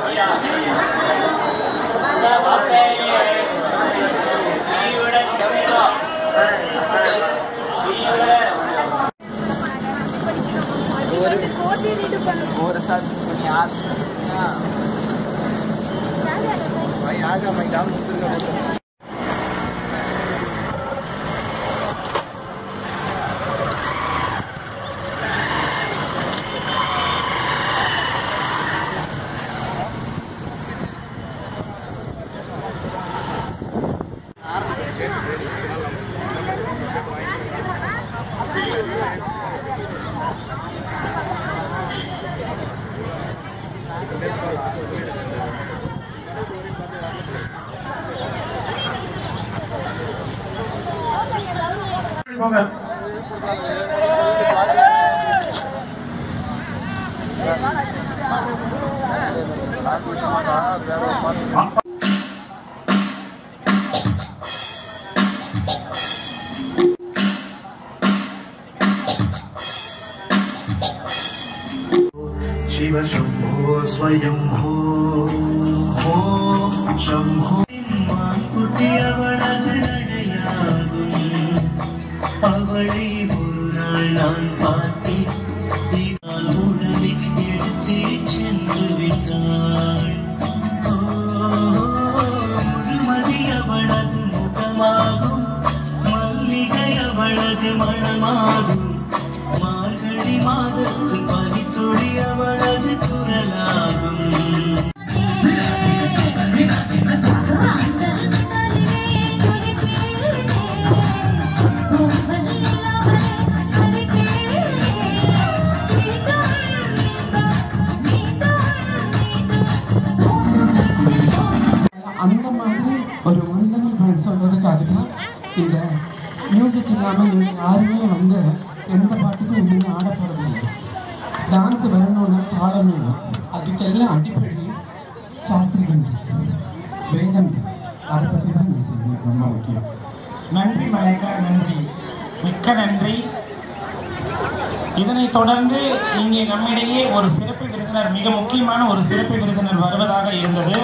Kosi read பண்ண ஒரு साथ में यार भाई आगा मैं डाल दूंगा போங்க ಶಿವ ಶಂಭೋ ಸ್ವಯಂ ಭೋ ಹೋ ಶಂಭೋ குட்டியவளது நடையாகும் அவளை ஒரு நாள் நான் பார்த்தேன் தீபால் உடனே எடுத்தே சென்று விட்டாள் ஓ, முழுமதி அவளது முகமாகும் மல்லிகை அவளது மணமாகும் மார்கழி மாதத்து பனித்துளி அவளது குரலாகும் அந்த மாதிரி ஒரு முந்தனம் சொல்றதுக்காக தான் இந்த மியூசிக் இல்லாமல் நீங்கள் யாருமே வந்து எந்த பாட்டுக்கும் இனிமே ஆட போகிறதில்லை டான்ஸ் வரணும்னா தாளம் வேணும் அதுக்கெல்லாம் அடிப்படை சாஸ்திரியம் வேதம் அதை பற்றி தான் பேசுறது ரொம்ப முக்கியம் நன்றி மலைக்கா நன்றி மிக்க நன்றி இதனைத் தொடர்ந்து இங்கே நம்மிடையே ஒரு சிறப்பு விருந்தினர் மிக முக்கியமான ஒரு சிறப்பு விருந்தினர் வருவதாக இருந்தது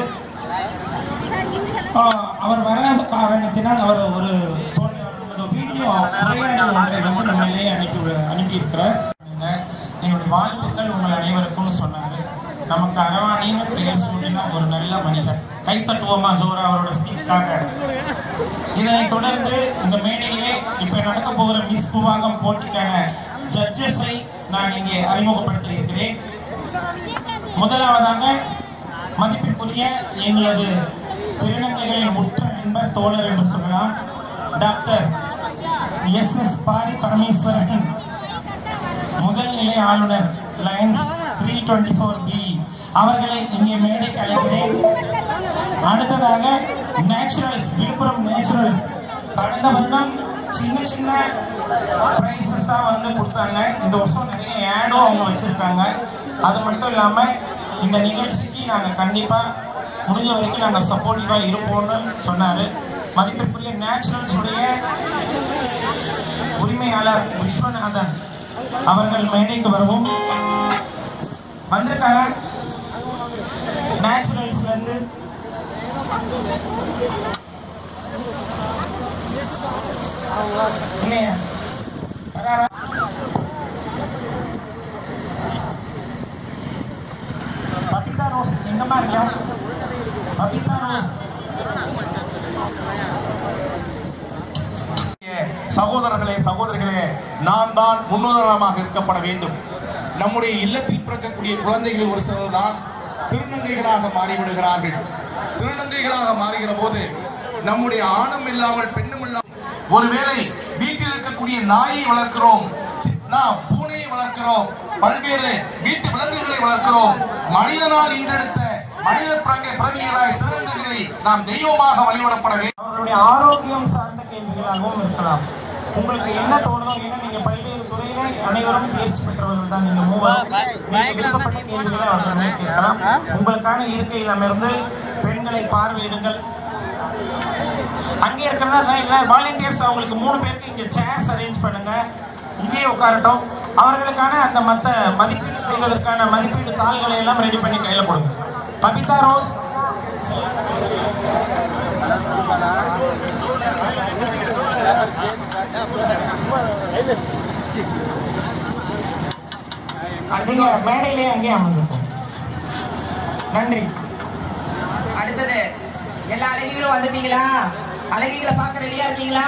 ஆஹ் அவர் வராத காரணத்தினால் அவர் ஒரு தோ- ஒரு வீடியோ உரையாடல் ஒன்றை வந்து நம்மளே அனுப்பி அனுப்பியிருக்கிறார் என்னுடைய வாழ்த்துக்கள் உங்கள் அனைவருக்கும் சொன்னாரு நமக்கு அரவாணின்னு பெயர் சூடின ஒரு நல்ல மனிதர் கைத்தட்டுவோமா ஜோரா அவரோட ஸ்பீச்சுக்காக இதனைத் தொடர்ந்து இந்த மேடையிலே இப்ப நடக்க போகிற மிஸ் புவாகம் போட்டிக்கான ஜட்ஜஸை நான் இங்கே அறிமுகப்படுத்த இருக்கிறேன் முதலாவதாக மதிப்பிற்குரிய எங்களது திருநங்கைகளின் உற்ற நண்பர் தோழர் என்று சொல்லலாம் doctor S S Pari Parameswaran முதல்நிலை ஆளுநர் Lions three twenty four B அவர்களை இங்கே மேடைக்கு அழைக்கிறேன் அடுத்ததாக நேச்சுரல்ஸ் விழுப்புரம் நேச்சுரல்ஸ் கடந்த வருடம் சின்ன சின்ன ப்ரைஸஸா வந்து கொடுத்தாங்க இந்த வருஷம் நிறைய ஆடும் அவங்க வச்சிருக்காங்க அது மட்டும் இல்லாம இந்த நிகழ்ச்சிக்கு நாங்க கண்டிப்பா முடிஞ்ச வரைக்கும் நாங்க சப்போர்ட்டிவா இருப்போம்னு சொன்னாரு மதிப்பிற்குரிய நேச்சுரல்ஸ் உடைய உரிமையாளர் விஸ்வநாதன் அவர்கள் மேடைக்கு வரவும் வந்திருக்காங்க நேச்சுரல்ஸ்ல இருந்து இல்லையா வராரா பபிதா ரோஸ் எங்கம்மா இருக்கியா பபிதா ரோஸ் சகோதரர்களே சகோதரிகளே நாம் தான் முன்னுதாரணமாக இருக்கப்பட வேண்டும் நம்முடைய இல்லத்தில் பிறக்கக்கூடிய குழந்தைகள் ஒரு சிலர் தான் திருநங்கைகளாக மாறிவிடுகிறார்கள் திருநங்கைகளாக மாறுகிற போது நம்முடைய ஆணும் இல்லாமல் பெண்ணும் இல்லாமல் ஒருவேளை வீட்டில் இருக்கக்கூடிய நாயை வளர்க்கிறோம் சி- நாம் பூனையை வளர்க்கிறோம் பல்வேறு வீட்டு விலங்குகளை வளர்க்கிறோம் மனிதனால் இன்றெடுத்த மனித பிறங்க பிறவிகளாய் திருநங்கைகளை நாம் தெய்வமாக வழிபடப்பட வேண்டும் அவர்களுடைய ஆரோக்கியம் சார்ந்த கேள்விகளாகவும் இருக்கலாம் உங்களுக்கு என்ன தோணுதோ ஏன்னா நீங்க பல்வேறு துறையில அனைவரும் தேர்ச்சி பெற்றவர்கள் தான் நீங்க மூவரும் நீங்க விருப்பப்பட்ட கேள்விகளை அவர்களிடம் கேட்கலாம் உங்களுக்கான இருக்கையில் அமர்ந்து பெண்களை பார்வையிடுங்கள் அங்கே இருக்கிறதா இல்ல வாலண்டியர்ஸ் அவங்களுக்கு மூணு பேருக்கு இங்க சேர்ஸ் அரேஞ்ச் பண்ணுங்க இங்கேயே உட்காரட்டும் அவர்களுக்கான அந்த மத்த மதிப்பீடு செய்வதற்கான மதிப்பீடு தாள்களை எல்லாம் ரெடி பண்ணி கையில கொடுங்க பபிதா ரோஸ் நீங்க மேடையிலே அங்கேயே அமர்ந்துப்போம் நன்றி அடுத்தது எல்லா அழகிகளும் வந்துட்டீங்களா அழகிகளை பார்க்க ரெடியா இருக்கீங்களா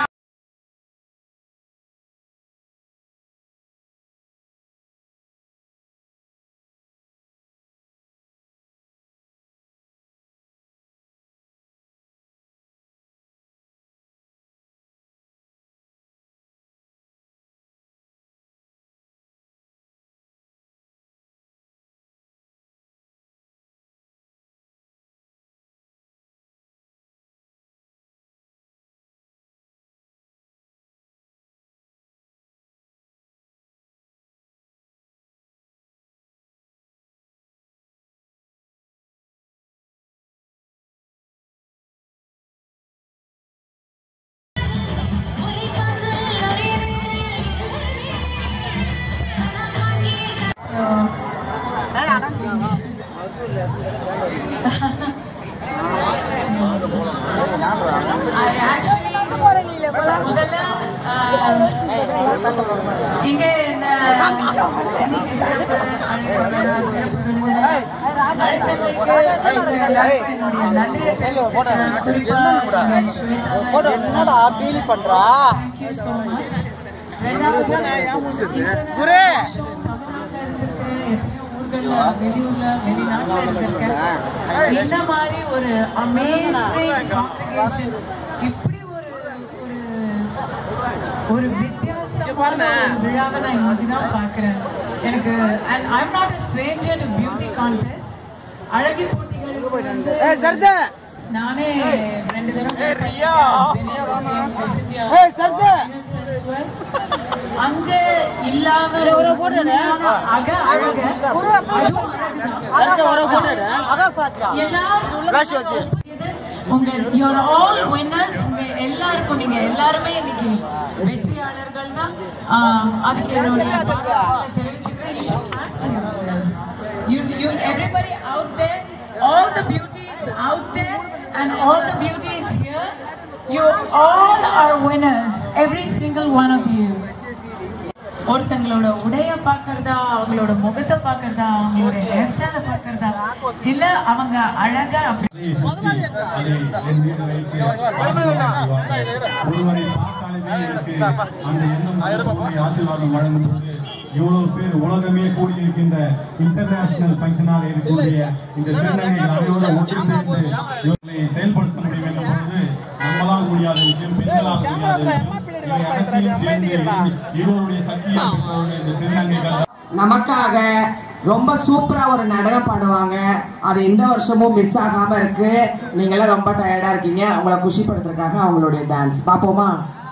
முதல்ல இங்கே என்ன சிறப்பு அழைத்தமைக்கு என்னுடைய நன்றியை தெரிவிச்சுக்கிறேன். குறிப்பா இங்கே ஸ்வேதா என்னடா ஃபீல் பண்றா Thank you so much. ரெண்டாவது, இத்தனை வருஷம் தமிழ்நாட்டுல இருந்திருக்கேன். எத்தனையோ ஊர்கள்ல, வெளியூர்ல, வெளிநாட்டுல இருந்திருக்கேன். இந்த மாதிரி ஒரு அமேசிங் காங்கிரிகேஷன் இப்படி ஒரு ஒரு ஒரு வித்தியாசமான ஒரு விழாவை நான் இன்னைக்கு தான் பார்க்கிறேன் எனக்கு and I am not a stranger to beauty contest அழகி போட்டிகளுக்கு வந்து நானே ரெண்டு தடவை அங்க இல்லாத உண்மையான அக அழக அதுவும் அழகுதான். எல்லாரும் உங்க you're all winners உங்க எல்லாருக்கும் நீங்க எல்லாருமே இன்னைக்கு வெற்றியாளர்கள் தான் ஆஹ், அதுக்கு என்னுடைய பாராட்டுகளை தெரிவிச்சுக்கிறேன் you should clap for yourselves you you everybody out there all the beauties out there and all the beauties here you all are winners every single one of you ஒருத்தங்களோட உடைய பாக்குறதா அவங்களோட முகத்தை பாக்குறதா அவங்களோட ஹேர் ஸ்டைல பாக்குறதா இல்ல அவங்க அழகா அப்படி அதை என் மீது வைத்து ஆசீர்வாதம் செய்வார்கள். ஒருவரை பார்த்தாலுமே எனக்கு அந்த எண்ணம் மனசுக்குள்ளே ஆசீர்வாதம் வழங்கும் போது இவ்வளவு பேர் உலகமே கூடியிருக்கின்ற இன்டர்நேஷனல் ஃபங்க்ஷனாக இருக்கக்கூடிய இந்த திருநங்கை அவையோடு ஒன்று சேர்ந்து இவர்களை செயல்படுத்த முடியும் என்ற பொழுது நம்மளால் முடியாத விஷயம் பெண்களால் முடியாத விஷயம் இவை அனைத்தையும் சேர்ந்து இருவருடைய சக்தியை பெற்றவர்கள் இந்த திருநங்கைகள் நமக்காக ரொம்ப சூப்பரா ஒரு நடனம் பாடுவாங்க அது இந்த வருஷமும் மிஸ் ஆகாம இருக்கு நீங்க எல்லாம் ரொம்ப டயர்டா இருக்கீங்க உங்களை குஷிப்படுத்துறதுக்காக அவங்களுடைய டான்ஸ் பாப்போமா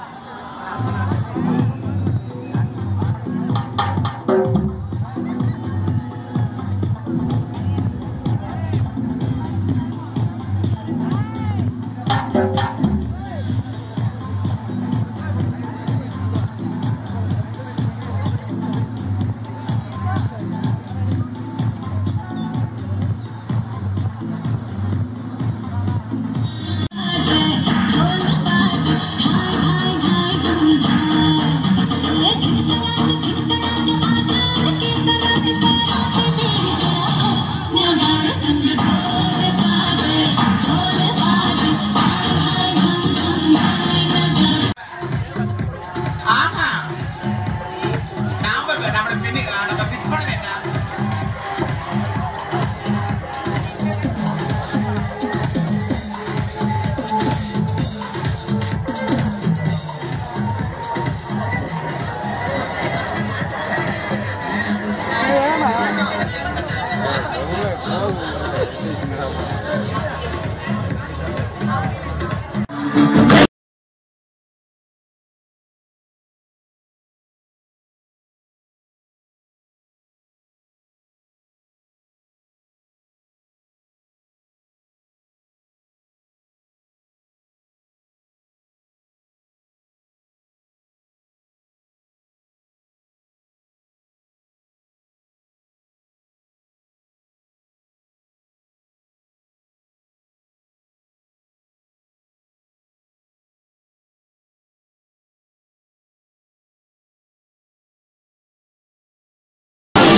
ஆமா நாம நம்ம பின்னி நம்ம பிஸ் பண்ண வேண்டாம்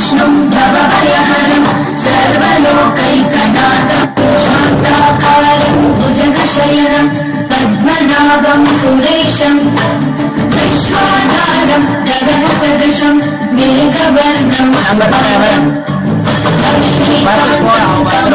विष्णुं भवभयहरं सर्वलोकैकनाथं शान्ताकारं भुजगशयनं पद्मनाभं सुरेशं विश्वाधारं गगनसदृशं मेघवर्णं लक्ष्मीकान्तं